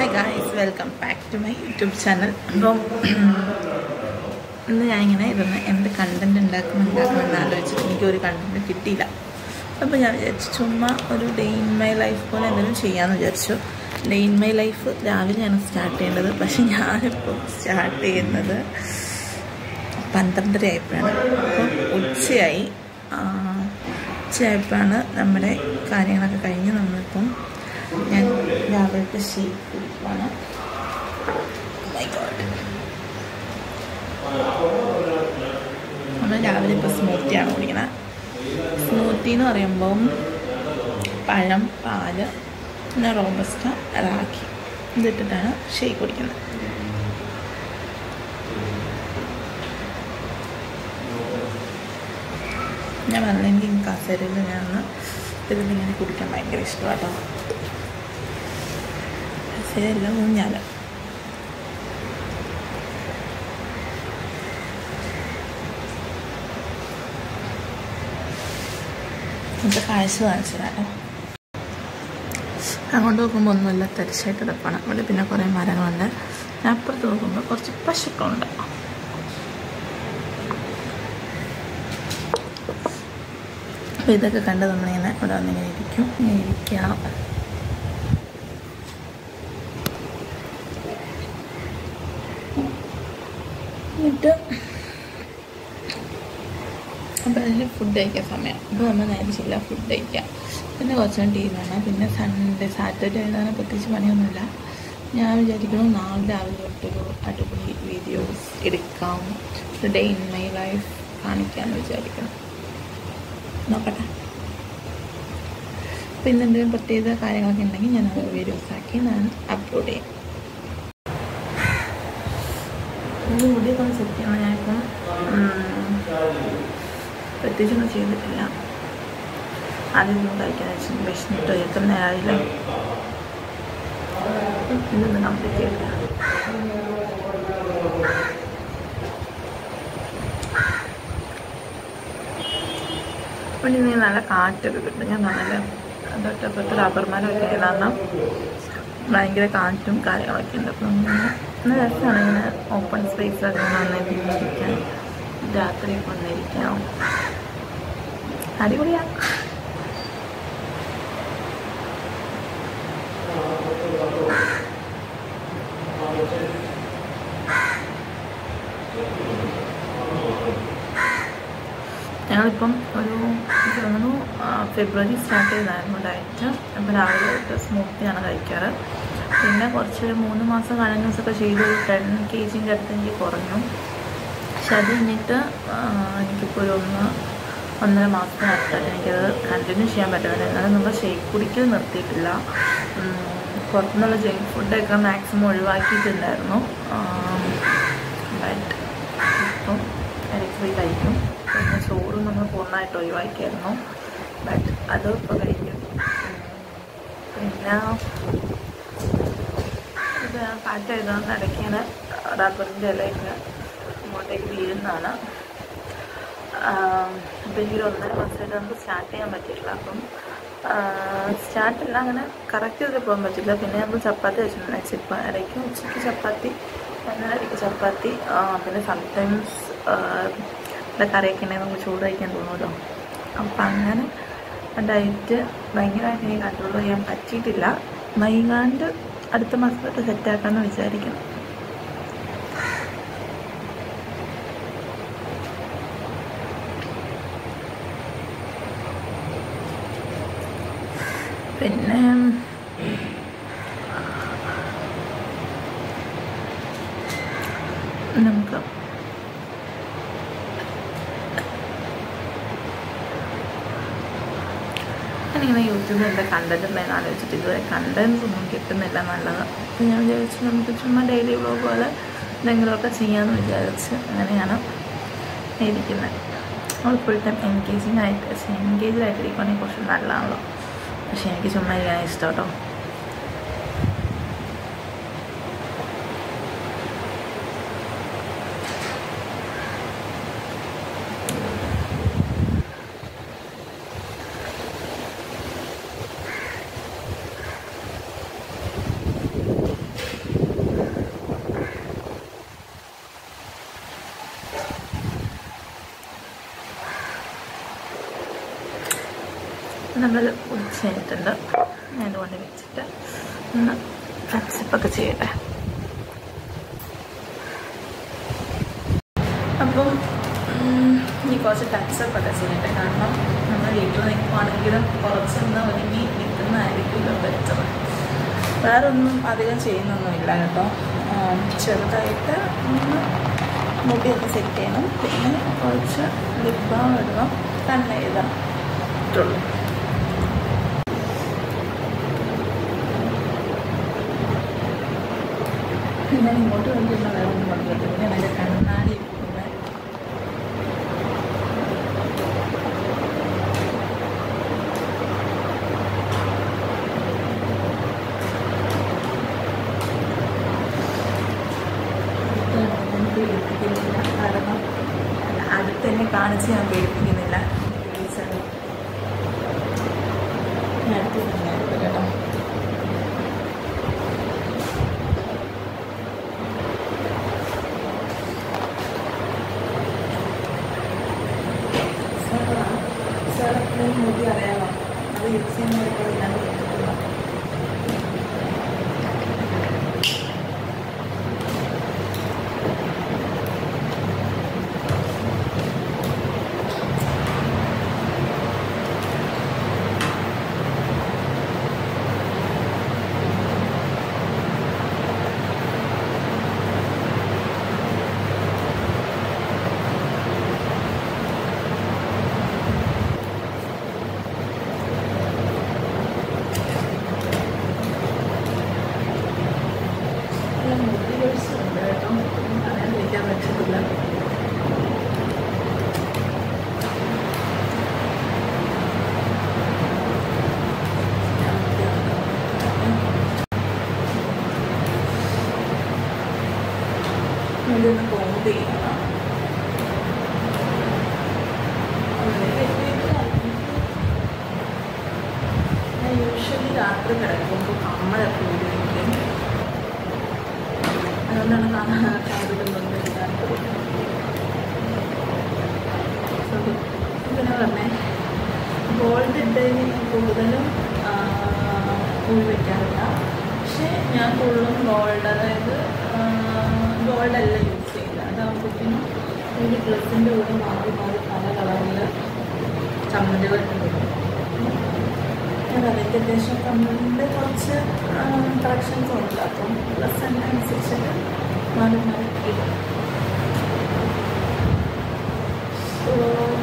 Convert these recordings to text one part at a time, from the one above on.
Hi guys welcome back to my YouTube channel അപ്പം ഇന്ന് ഞാനിങ്ങനെ ഇതൊന്ന് എന്ത് കണ്ടൻറ് ഉണ്ടാക്കണം ഉണ്ടാക്കണമെന്ന് ആലോചിച്ചിട്ട് എനിക്ക് ഒരു കണ്ടൻറ് കിട്ടിയില്ല അപ്പോൾ ഞാൻ വിചാരിച്ചു ചുമ്മാ ഒരു ഡേ ഇൻ മൈ ലൈഫ് പോലെ എന്തെങ്കിലും ചെയ്യാമെന്ന് വിചാരിച്ചു ഡേ ഇൻ മൈ ലൈഫ് രാവിലെയാണ് സ്റ്റാർട്ട് ചെയ്യേണ്ടത് പക്ഷെ ഞാനിപ്പോൾ സ്റ്റാർട്ട് ചെയ്യുന്നത് പന്ത്രണ്ടര ആയപ്പോഴാണ് അപ്പം ഉച്ചയായി ആ, ഉച്ചയായപ്പോഴാണ് നമ്മുടെ കാര്യങ്ങളൊക്കെ കഴിഞ്ഞ് നമ്മളിപ്പം ഞാൻ രാവിലത്തെ ഷേക്ക് കുടിക്കുവാണ് മൈ ഗോഡ് നമ്മൾ രാവിലെ ഇപ്പോൾ സ്മൂത്തിയാണ് കുടിക്കുന്നത് സ്മൂത്തി എന്ന് പറയുമ്പം പഴം പാല് പിന്നെ റോബസ്റ്റ റാഖി ഇതിട്ടിട്ടാണ് ഷേക്ക് കുടിക്കുന്നത് ഞാൻ പറഞ്ഞില്ല എനിക്ക് കസേരയിൽ ഞാൻ ഇതിലിങ്ങനെ കുടിക്കാൻ ഭയങ്കര ഇഷ്ടമാണ് കേട്ടോ കസേരല്ല ഊഞ്ഞാല് ഇന്നത്തെ കാഴ്ച കാണിച്ചു കേട്ടോ അങ്ങോട്ട് നോക്കുമ്പോൾ ഒന്നുമില്ല തരിശായിട്ട് കിടപ്പാണ് ഇവിടെ പിന്നെ കുറേ മരങ്ങളുണ്ട് അപ്പുറത്ത് നോക്കുമ്പോൾ കുറച്ച് പശുക്കളുണ്ട് അപ്പോൾ ഇതൊക്കെ കണ്ട് നമ്മളിങ്ങനെ ഇവിടെ വന്നിങ്ങനെ ഇരിക്കും ഇങ്ങനെ ഇരിക്കാം എന്നിട്ട് അപ്പോൾ അതിന് ഫുഡ് കഴിക്കാൻ സമയം അപ്പോൾ നമ്മൾ നേരിച്ചില്ല ഫുഡ് കഴിക്കാം പിന്നെ കുറച്ച് നേരം ടി വി കാണാം പിന്നെ സൺഡേ സാറ്റർഡേ ആയതാണ് പ്രത്യേകിച്ച് പണിയൊന്നുമില്ല ഞാൻ വിചാരിക്കുന്നു നാളെ രാവിലെ തൊട്ടൊരു അടിപൊളി വീഡിയോസ് എടുക്കാം ഡേ ഇൻ മൈ ലൈഫ് കാണിക്കാമെന്ന് വിചാരിക്കണം നോക്കട്ടെ പിന്നെ എന്തെങ്കിലും പ്രത്യേക കാര്യങ്ങളൊക്കെ ഉണ്ടെങ്കിൽ ഞാൻ അത് വീഡിയോസ് ആക്കി ഞാൻ അപ്ലോഡ് ചെയ്യും ഇനി മുടിയൊക്കെ സെറ്റ് ചെയ്യണം ഞാനിപ്പം ഉം, പ്രത്യേകിച്ചൊന്നും ചെയ്തിട്ടില്ല ആദ്യം ഒന്നും കഴിക്കാൻ വെച്ചു വിശന്നിട്ട് എത്ര നേരമായില്ല ഇതൊന്ന് കംപ്ലീറ്റ് ചെയ്തില്ല പിന്നെ ഇനി നല്ല കാറ്റൊക്കെ കിട്ടും ഞാൻ പറഞ്ഞല്ലോ തൊട്ടപ്പുറത്ത് റബ്ബർ മരമൊക്കെ ആയത് കാരണം ഭയങ്കര കാറ്റും കാര്യങ്ങളൊക്കെ ഉണ്ട് അപ്പം ഇങ്ങനെ നല്ല രസമാണ് ഇങ്ങനെ ഓപ്പൺ സ്പേസിലൊക്കെ ഇങ്ങനെ വന്നിട്ട് ഇങ്ങനെ ഇരിക്കാൻ രാത്രിയൊക്കെ വന്നിരിക്കാം അടിപൊളിയാണ് ഞങ്ങളിപ്പം ഒരു എനിക്ക് തോന്നുന്നു ആ, ഫെബ്രുവരി സ്റ്റാർട്ട് ചെയ്തായിരുന്നു ഡയറ്റ് അപ്പം രാവിലെ തൊട്ട് സ്മൂത്തിയാണ് കഴിക്കാറ് പിന്നെ കുറച്ചൊരു മൂന്ന് മാസം കണ്ടിന്യൂസൊക്കെ ചെയ്ത് ഒരു ടെൻ കെ ജിൻ്റെ അടുത്ത് എനിക്ക് കുറഞ്ഞു പക്ഷെ അത് കഴിഞ്ഞിട്ട് ആ, എനിക്കിപ്പോൾ ഒരു ഒന്ന് ഒന്നര മാസത്തിനടുത്ത് എനിക്കത് കണ്ടിന്യൂ ചെയ്യാൻ പറ്റുന്നില്ല എന്നാലും നമ്മൾ ഷേക്ക് കുടിക്കൽ നിർത്തിയിട്ടില്ല ഉം, പുറത്തുനിന്നുള്ള ജങ്ക് ഫുഡൊക്കെ മാക്സിമം ഒഴിവാക്കിയിട്ടുണ്ടായിരുന്നു ബട്ട് ഇപ്പം ഇടയ്ക്ക് പോയി കഴിക്കും പിന്നെ ചോറ് നമ്മൾ പൂർണ്ണമായിട്ട് ഒഴിവാക്കിയായിരുന്നു ബട്ട് അത് ഇപ്പോൾ കഴിക്കും ഉം, പിന്നെ ഇത് പാട്ട് എഴുതാൻ ഇടയ്ക്കാണ് റബ്ബറിൻ്റെ ഇലയൊക്കെ ഇങ്ങോട്ടേക്ക് വീഴുന്നതാണ് അപ്പം എനിക്കൊരു ഒന്നര മാസമായിട്ട് നമുക്ക് സ്റ്റാർട്ട് ചെയ്യാൻ പറ്റിയിട്ടില്ല അപ്പം സ്റ്റാർട്ടില്ല അങ്ങനെ കറക്റ്റ് ചെയ്ത് പോകാൻ പറ്റില്ല പിന്നെ നമ്മൾ ചപ്പാത്തി വെച്ചിട്ടുണ്ട് ഇപ്പം ഇടയ്ക്ക് ഉച്ചയ്ക്ക് ചപ്പാത്തി എന്നാൽ ഇടയ്ക്ക് ചപ്പാത്തി ആ, പിന്നെ സംടൈംസ് ഇവിടെ കറിയൊക്കെ ഉണ്ടെങ്കിൽ നമുക്ക് ചൂട് കഴിക്കാൻ തോന്നുമല്ലോ അപ്പം അങ്ങനെ ഡയറ്റ് ഭയങ്കരമായിട്ട് എനിക്ക് കൺട്രോൾ ചെയ്യാൻ പറ്റിയിട്ടില്ല വൈകാണ്ട് അടുത്ത മാസത്തൊക്കെ സെറ്റാക്കാമെന്ന് വിചാരിക്കുന്നു പിന്നെ നമുക്ക് ഞാനിങ്ങനെ യൂട്യൂബിൽ എന്താ കണ്ടന്റ് ഉള്ളതെന്ന് ആലോചിച്ചിട്ട് ഇതുവരെ കണ്ടൻസ് ഒന്നും കിട്ടുന്നില്ല നല്ലത് അപ്പം ഞാൻ വിചാരിച്ചു നമുക്ക് ചുമ്മാ ഡെയിലി വ്ലോഗ് പോലെ എന്തെങ്കിലുമൊക്കെ ചെയ്യാമെന്ന് വിചാരിച്ച് അങ്ങനെയാണ് ഇരിക്കുന്നത് നമ്മൾ ഫുൾ ടൈം എൻഗേജിങ് ആയിട്ട് എൻഗേജ്ഡ് ആയിട്ടിരിക്കുകയാണെങ്കിൽ കുറച്ച് നല്ലതാണല്ലോ പക്ഷെ എനിക്ക് ചുമ്മാ ഇരിക്കാൻ ഇഷ്ടം കേട്ടോ നമ്മൾ ഉച്ച കഴിഞ്ഞിട്ടുണ്ട് ഞാൻ കൊണ്ട് വെച്ചിട്ട് ഒന്ന് ഫ്രണ്ട്ഷിപ്പൊക്കെ ചെയ്യട്ടെ അപ്പം ഉം, ഇനി കുറച്ച് ടച്ചപ്പ് ഒക്കെ ചെയ്യട്ടെ കാരണം നമ്മൾ വീട്ടിൽ നിൽക്കുവാണെങ്കിലും കുറച്ചൊന്ന് ഒരുങ്ങി നിൽക്കുന്നതായിരിക്കുമല്ലോ ബെറ്റർ വേറെ ഒന്നും അധികം ചെയ്യുന്നൊന്നുമില്ല കേട്ടോ ആം, ചെറുതായിട്ട് ഒന്ന് മുടിയൊക്കെ സെറ്റ് ചെയ്യണം പിന്നെ കുറച്ച് ലിപ് ബാം ഇടണം തന്നെ എഴുതാം ഇട്ടുള്ളൂ പിന്നെ ഇങ്ങോട്ട് വേണ്ടിയുള്ള വേറെ ഒന്നും പറഞ്ഞില്ല പിന്നെ എൻ്റെ കണ്ണാടി ഇരിക്കുന്നത് പേടിപ്പിക്കുന്നില്ല കാരണം അടുത്ത് തന്നെ കാണിച്ച് ഞാൻ പേടിപ്പിക്കുന്നില്ല പേടിച്ചാണ് ഞാൻ അടുത്ത് തന്നെ ആയിരിക്കും കേട്ടോ സാർ മുടി അറിയാമോ അത് യൂസ് ചെയ്യുന്നവർക്ക് ഞാൻ കേട്ടിട്ടില്ല നല്ല മുടി കൊഴിച്ചുണ്ട് കേട്ടോ ഒന്നും പറയാതിരിക്കാൻ പറ്റത്തില്ല ഇതൊന്ന് കോമ്പ് ചെയ്യണം ഞാൻ യൂഷ്വലി രാത്രി കിടക്കുമ്പോൾ കമ്മലൊക്കെ ഉപയോഗിക്കും അതുകൊണ്ടാണ് കാണാൻ കാതിലൊന്നും ഇല്ലാത്തത് സോറി പിന്നെ പറഞ്ഞേ ഗോൾഡ് ഇട്ടതിന് ഞാൻ കൂടുതലും ഉള്ളി വെക്കാറില്ല പക്ഷേ ഞാൻ കൂടുതലും ഗോൾഡ് അതായത് ഗോൾഡ് അല്ല യൂസ് ചെയ്യില്ല അതാകുമ്പോഴത്തേനും എനിക്ക് ഡ്രസ്സിൻ്റെ കൂടെ മാറി മാറി പല കളറിൽ ചമ്മന്തികൾ ഇട്ടിട്ടുണ്ട് ഞാൻ അതിൻ്റെ അത്യാവശ്യം കമ്മലിൻ്റെ കുറച്ച് കളക്ഷൻസ് ഉണ്ട് അപ്പം ഡ്രസ്സ് അനുസരിച്ചിട്ട് മാറി മാറി ഇടും സോ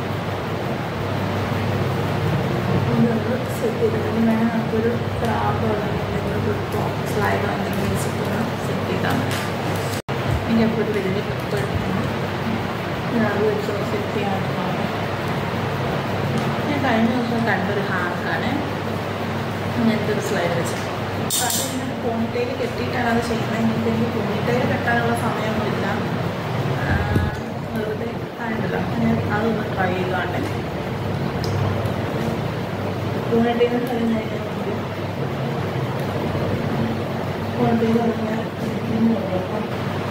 ഇതൊന്ന് സെറ്റ് ചെയ്തിട്ട് വേണം നമുക്കൊരു ക്രാബോ അല്ലെങ്കിൽ എന്തെങ്കിലും ഒരു സ്ലൈഡോ എന്തെങ്കിലും വെച്ചിട്ടൊന്ന് സെറ്റ് ചെയ്താൽ മതി എനിക്ക് അപ്പോൾ ഒരു വലിയ കപ്പ് എടുക്കണം ഞാൻ അത് വെച്ച് സെറ്റ് ചെയ്യാനാണ് ഞാൻ കഴിഞ്ഞ ദിവസം കണ്ടൊരു ഹാർക്കാണ് അങ്ങനത്തെ ഒരു സ്ലൈഡ് വെച്ച് അപ്പോൾ അത് ഇങ്ങനെ പോണിറ്റയിൽ കെട്ടിയിട്ടാണ് അത് ചെയ്യുന്നത് എനിക്ക് എനിക്ക് പോണിറ്റയിൽ കെട്ടാനുള്ള സമയമൊന്നുമില്ല ആ, വെറുതെ ആയിട്ടില്ല ഞാൻ അതൊന്ന് ട്രൈ ചെയ്താണ്ട് പോണിറ്റയിൽ കഴിഞ്ഞ് കഴിഞ്ഞാൽ പോണിറ്റയിൽ കഴിഞ്ഞാൽ അപ്പം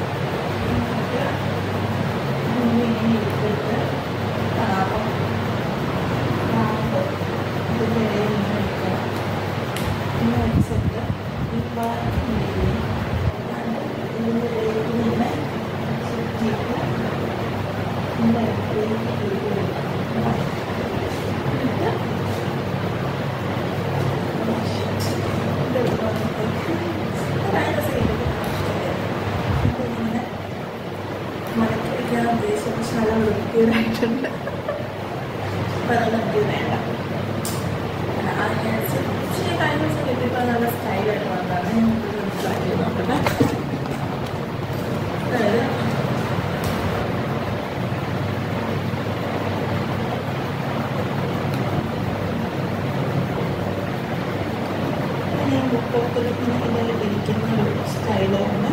ഇങ്ങനെ ഇട്ടിട്ട് പാപം പാപം ഇതിൻ്റെ ഇടയിൽ ഇങ്ങനെ വെക്കണം ഇങ്ങനെ വെച്ചിട്ട് ഈ ഭാഗം ഇതിൻ്റെ ഇടയിൽ ഇങ്ങനെ ചുറ്റിയിട്ട് ഇതിൻ്റെ ഇടയിലേക്ക് ഇട്ട് വെക്കണം. എന്നിട്ട് ഇത് ഇടുമ്പോഴത്തേക്ക് അതിൻ്റെ സൈഡിൽ ഇങ്ങനെ മടക്കി വയ്ക്കാൻ ഉദ്ദേശിച്ച പക്ഷെ നല്ല വൃത്തികേടായിട്ടുണ്ട് അപ്പം അത് നമുക്ക് വേണ്ട ആ ഹെയർ ഇച്ചിരി കഴിഞ്ഞ ദിവസം കിട്ടിയപ്പോൾ നല്ല സ്റ്റൈലായിട്ട് വന്നതാണ് ഞാൻ ഇതൊന്ന് ട്രൈ ചെയ്ത് നോക്കട്ടെ അതായത് ഞാൻ ബുക്കൊക്കെ ഇതിൽ ഇരിക്കുന്ന ഒരു സ്റ്റൈലാണ്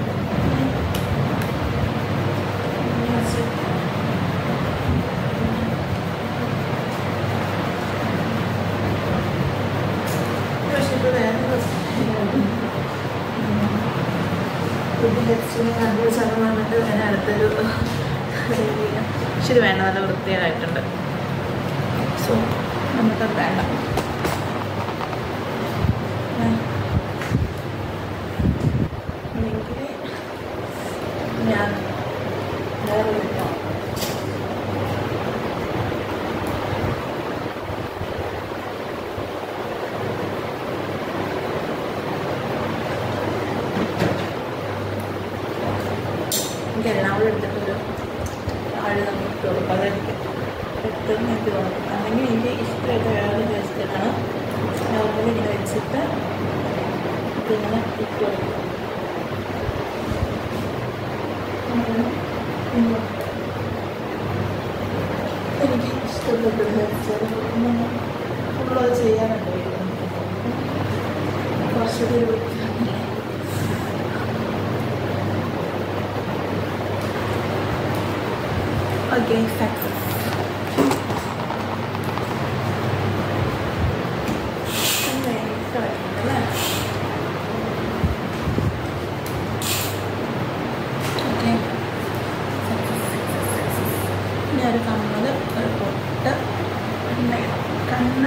പക്ഷെ ഇത് വേറെ പുതിയ ടെക്സ്റ്റിന് കണ്ടു ശതമാനത്ത് ഞാൻ അടുത്തൊരു ശരി വേണ്ട നല്ല വൃത്തിയായിട്ടുണ്ട് സോ നമുക്കത് വേണ്ട നമുക്ക് എല്ലാം കൂടെ എടുത്തിട്ടൊരു ആഴ് നമ്മൾ ഇട്ട് കൊടുക്കും അതായിരിക്കും പെട്ടെന്ന് എനിക്ക് തോന്നും അല്ലെങ്കിൽ എനിക്ക് ഇഷ്ടമായിട്ട് വേറെ ടേസ്റ്റിലാണ് നോർമലി ഇങ്ങനെ വെച്ചിട്ട് ഇതിങ്ങനെ ഇട്ട് കൊടുക്കും അങ്ങനെ ഇങ്ങോട്ട്. എനിക്ക് ഇഷ്ടപ്പെട്ട നമ്മളത് ചെയ്യാനുണ്ട് വീട്ടിൽ. കുറച്ചുകൂടി ഒരു വൃത്തിയാണല്ലേ. ഓക്കെ സക്സസ് അല്ലേ ഓക്കെ പിന്നെ ഒരു കമ്മൽ ഒരു പൊട്ട് പിന്നെ കണ്ണ്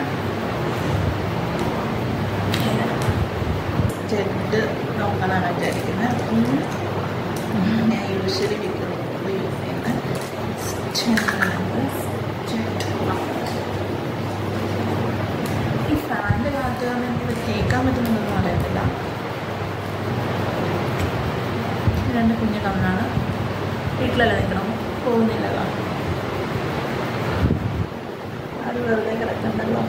ജെഡ് നോക്കാനാണ് വിചാരിക്കുന്നത് ഉം. ഞാൻ യൂഷ്വലി വിൽക്കുന്നത് യൂസ് ചെയ്യുന്ന ജെഡ് ഈ ഫാനിൻ്റെ കാറ്റ് കാരണം എനിക്ക് ഇത് കേൾക്കാൻ പറ്റുന്നതൊന്നും അറിയത്തില്ല രണ്ട് കുഞ്ഞു കമ്മലാണ് വീട്ടിലല്ല നിൽക്കണം പോകുന്നില്ല കാണും അത് വെറുതെ കിടക്കണ്ടല്ലോ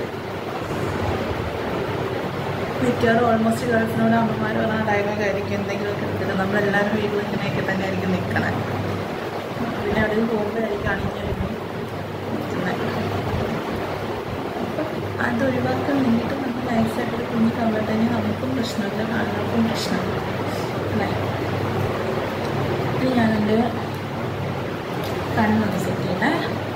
മിക്കവാറും ഓൾമോസ്റ്റ് ഗേൾസിനോട് അമ്മമാർ പറഞ്ഞ ഡയലോഗ് ആയിരിക്കും എന്തെങ്കിലുമൊക്കെ എടുത്തിട്ട് നമ്മളെല്ലാവരും വീട്ടിൽ ഇങ്ങനെയൊക്കെ തന്നെ ആയിരിക്കും നിൽക്കണേ പിന്നെ അവിടെ പോകുമ്പോഴായിരിക്കും അണിഞ്ഞു വരുന്നത് നിൽക്കുന്നത് അത് ഒഴിവാക്കാൻ വേണ്ടിയിട്ട് നമ്മൾ നൈസായിട്ട് ഒരു കുഞ്ഞ് കമ്പിട്ടുണ്ടെങ്കിൽ നമുക്കും പ്രശ്നമില്ല കാണുന്നവർക്കും പ്രശ്നമില്ല അല്ലേ ഇനി ഞാനെൻ്റെ കണ്ണൊന്ന് സെറ്റ് ചെയ്യണേ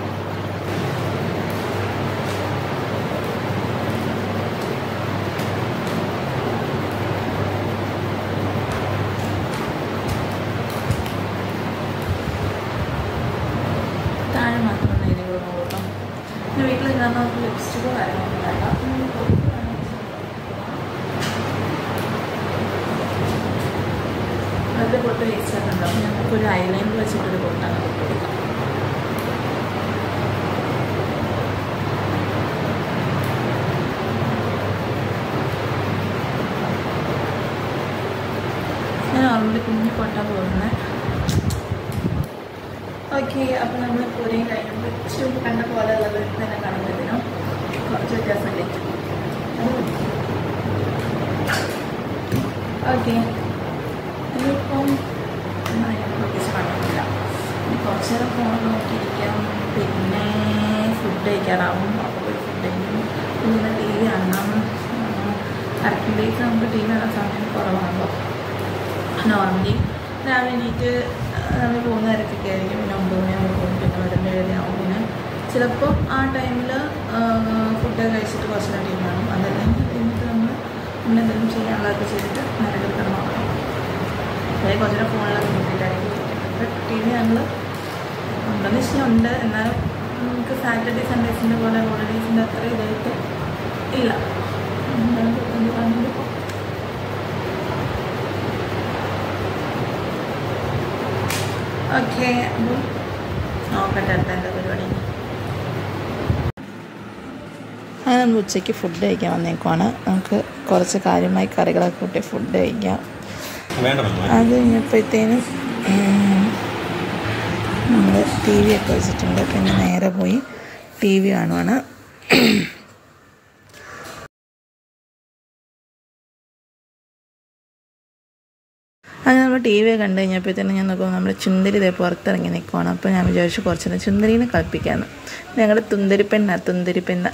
താഴെ മാത്രം നേരെ നോക്കാം പിന്നെ വീട്ടിൽ ഇരുന്നാൽ നമുക്ക് ലിപ്സ്റ്റിക്കോ കാര്യങ്ങളൊന്നും വേണ്ട ഉം, പൊട്ട് വേണമെങ്കിൽ അതിൽ പൊട്ട് വേസ്റ്റ് ആയിട്ടുണ്ടാവും ഞങ്ങൾക്ക് ഒരു ഐലൈനർ വെച്ചിട്ടൊരു പൊട്ടാണ് കൊടുക്കാം ഞാൻ നോർമലി കുഞ്ഞു പൊട്ടാ പോകുന്നത് ഓക്കെ അപ്പോൾ നമ്മൾ പൂരയും കഴിഞ്ഞു ഇച്ചിരി കണ്ട പോലെ ഉള്ളത് തന്നെ കാണുന്നതിനും കുറച്ച് വ്യത്യാസമില്ലേ ഓക്കെ ഇനിയിപ്പം ഒന്നും അതിനെ പ്രത്യേകിച്ച് പണിയൊന്നുമില്ല ഇനി കുറച്ച് നേരം ഫോൺ നോക്കിയിരിക്കാം പിന്നെ ഫുഡ് കഴിക്കാറാവും അപ്പോൾ പോയി ഫുഡ് കഴിക്കും പിന്നെ ടി വി കാണണം വർക്കിംഗ് ഡേയ്സ് നമുക്ക് ടി വി കാണാൻ സമയം കുറവാണല്ലോ നോർമലി രാവിലെ എണീറ്റ് നമ്മൾ പോകുന്ന തിരക്കൊക്കെ ആയിരിക്കും പിന്നെ ഒമ്പത് മണിയാകുമ്പോൾ പോകും പിന്നെ വരുമ്പോൾ ഏഴരയാവും പിന്നെ ചിലപ്പോൾ ആ ടൈമിൽ ഫുഡ് കഴിച്ചിട്ട് കുറച്ച് നേരം ടി വി കാണും അതല്ലെങ്കിൽ കഴിഞ്ഞിട്ട് നമ്മൾ പിന്നെ എന്തെങ്കിലും ചെയ്യാനുള്ളതൊക്കെ ചെയ്തിട്ട് നേരെ കിടന്നുറങ്ങും അല്ലെങ്കിൽ കുറച്ച് നേരം ഫോണിലൊക്കെ നോക്കിയിട്ടായിരിക്കും ഇപ്പം ടി വി ഞങ്ങൾ ഉണ്ടെന്ന് വെച്ചാൽ ഉണ്ട് എന്നാലും നമുക്ക് സാറ്റർഡേ സൺഡേസിൻ്റെ പോലെ ഹോളിഡേസിൻ്റെ അത്ര ഇതായിട്ട് ഇല്ല എന്താണ് എന്ത് കാണുന്നത് ഇപ്പോൾ ഓക്കെ അപ്പം നോക്കട്ടെ അടുത്ത എന്താ പരിപാടി അങ്ങനെ നമ്മൾ ഉച്ചയ്ക്ക് ഫുഡ് കഴിക്കാൻ വന്നേക്കുവാണ് നമുക്ക് കുറച്ച് കാര്യമായി കറികളൊക്കെ കൂട്ടി ഫുഡ് കഴിക്കാം വേണ്ട വേണ്ട അത് കഴിഞ്ഞപ്പോഴത്തേനും നമ്മൾ ടി വി ഒക്കെ വെച്ചിട്ടുണ്ട് പിന്നെ നേരെ പോയി ടി വി കാണുവാണ് അങ്ങനെ നമ്മൾ ടി വി കണ്ടു കഴിഞ്ഞപ്പോഴത്തേനും ഞാൻ നോക്കുമ്പോൾ നമ്മുടെ ചുന്ദരി ഇതേ പുറത്തിറങ്ങി നിൽക്കുവാണ് അപ്പോൾ ഞാൻ വിചാരിച്ചു കുറച്ച് നേരം ചുന്ദരീനെ കളിപ്പിക്കാമെന്ന് ഞങ്ങളുടെ തുന്തരി പെണ്ണ തുന്തരി പെണ്ണ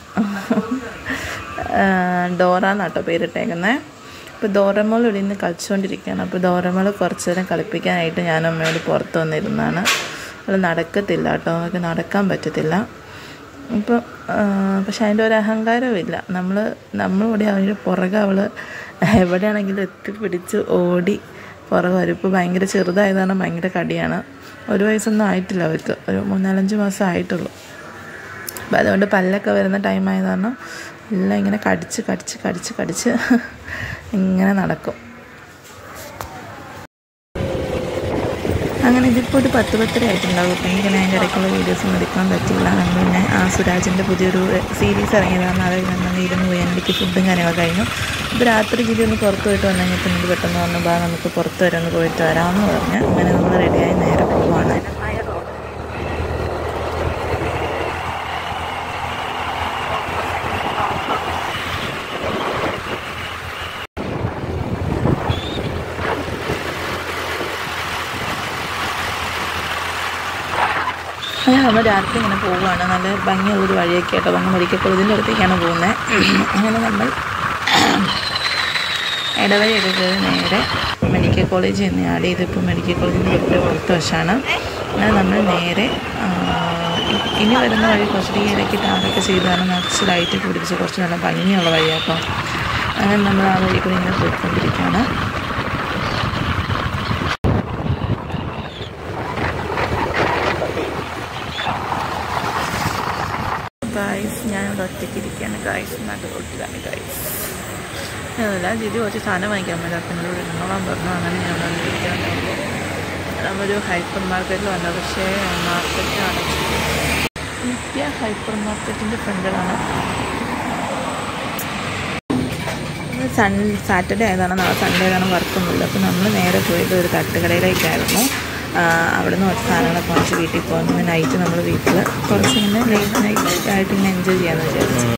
ഡോറ എന്നാട്ടോ പേരിട്ടേക്കുന്നത് അപ്പോൾ ഡോറമോൾ ഇവിടെ നിന്ന് കളിച്ചുകൊണ്ടിരിക്കുകയാണ് അപ്പോൾ ഡോറമോൾ കുറച്ച് നേരം കളിപ്പിക്കാനായിട്ട് ഞാൻ അമ്മയോട് പുറത്ത് വന്നിരുന്നതാണ് അവൾ നടക്കത്തില്ല കേട്ടോ അവൾക്ക് നടക്കാൻ പറ്റത്തില്ല ഇപ്പം പക്ഷെ അതിൻ്റെ ഒരു അഹങ്കാരമില്ല നമ്മൾ നമ്മളിവിടെ അതിൻ്റെ പുറകെ അവൾ എവിടെയാണെങ്കിലും എത്തിപ്പിടിച്ച് ഓടി പുറകെ വരും ഇപ്പോൾ ഭയങ്കര ചെറുതായതാണ് ഭയങ്കര കടിയാണ് ഒരു വയസ്സൊന്നും ആയിട്ടില്ല അവർക്ക് ഒരു മൂന്നാലഞ്ച് മാസം ആയിട്ടുള്ളൂ അപ്പം അതുകൊണ്ട് പല്ലൊക്കെ വരുന്ന ടൈം ആയത് കാരണം എല്ലാം ഇങ്ങനെ കടിച്ച് കടിച്ച് കടിച്ച് കടിച്ച് ഇങ്ങനെ നടക്കും അങ്ങനെ ഇതിപ്പോൾ ഒരു പത്ത് പത്തര ആയിട്ടുണ്ടാവും അപ്പം എനിക്ക് അതിൻ്റെ ഇടയ്ക്കുള്ള വീഡിയോസൊന്നും എടുക്കാൻ പറ്റില്ല നമ്മൾ പിന്നെ ആ സുരാജിൻ്റെ പുതിയൊരു സീരീസ് ഇറങ്ങിയതാണ് അത് നമ്മൾ ഇരുന്ന് പോയി എനിക്ക് ഫുഡും കാര്യങ്ങളൊക്കെ കഴിഞ്ഞു ഇപ്പോൾ രാത്രി ജില്ലി ഒന്ന് പുറത്ത് പോയിട്ട് വന്നു കഴിഞ്ഞപ്പോൾ എനിക്ക് പെട്ടെന്ന് പറഞ്ഞു ബാ നമുക്ക് പുറത്ത് വരെ ഒന്ന് പോയിട്ട് വരാമെന്ന് പറഞ്ഞ് അങ്ങനെ നമ്മൾ റെഡിയായി നേരെ പോവാണ് അങ്ങനെ നമ്മൾ രാത്രി ഇങ്ങനെ പോവുകയാണ് നല്ല ഭംഗിയുള്ളൊരു വഴിയൊക്കെ ആയിട്ട് നമ്മൾ മെഡിക്കൽ കോളേജിൻ്റെ അടുത്തേക്കാണ് പോകുന്നത് അങ്ങനെ നമ്മൾ ഇടവഴിയൊക്കെ കയറി നേരെ മെഡിക്കൽ കോളേജ് തന്നെയാണ് ഇതിപ്പോൾ മെഡിക്കൽ കോളേജിൻ്റെ തൊട്ട് പുറത്ത് വശമാണ് അങ്ങനെ നമ്മൾ നേരെ ആ, ഇ- ഇനി വരുന്ന വഴി കുറച്ചുകൂടി ഇടയ്ക്ക് ടാറൊക്കെ ചെയ്താണ് നിറച്ച് ലൈറ്റൊക്കെ പിടിച്ച് കുറച്ച് നല്ല ഭംഗിയുള്ള വഴിയാണ് അപ്പോൾ അങ്ങനെ നമ്മൾ ആ വഴി കൂടി ഇങ്ങനെ പോയിക്കൊണ്ടിരിക്കുകയാണ് ഗായ്സ് ഞാനിവിടെ ഒറ്റയ്ക്ക് ഇരിക്കുകയാണ് ഗായ്സ് നാട്ടിൽ കൊട്ടിലാണ് ഗായ്സ് അതല്ല ജിജി കുറച്ച് സാധനം വാങ്ങിക്കാൻ പറ്റും അപ്പം എന്നോട് ഇരുന്നോളാൻ പറഞ്ഞു അങ്ങനെ ഞാൻ ഇവിടെ ഇരിക്കുകയാണ് നമ്മൊരു ഹൈപ്പർ മാർക്കറ്റിൽ വന്നത് പക്ഷേ മാർക്കറ്റ് അടച്ചു നിത്യ ഹൈപ്പർ മാർക്കറ്റിൻ്റെ ഫ്രണ്ടിലാണ് ഇന്ന് സൺ സാറ്റർഡേ ആയതാണ് നാളെ സൺഡേ ആയതാണ് വർക്കൊന്നുമില്ല അപ്പോൾ നമ്മൾ നേരെ പോയത് ഒരു തട്ടുകടയിലേക്കായിരുന്നു ആ, അവിടുന്ന് കുറച്ച് സാധനങ്ങളൊക്കെ വാങ്ങിച്ച് വീട്ടിൽ പോകുന്നു നൈറ്റ് നമ്മൾ വീട്ടിൽ കുറച്ച് ഇങ്ങനെ ലേറ്റ് നൈറ്റ് ആയിട്ട് ഇങ്ങനെ എൻജോയ് ചെയ്യാമെന്ന് വിചാരിച്ചു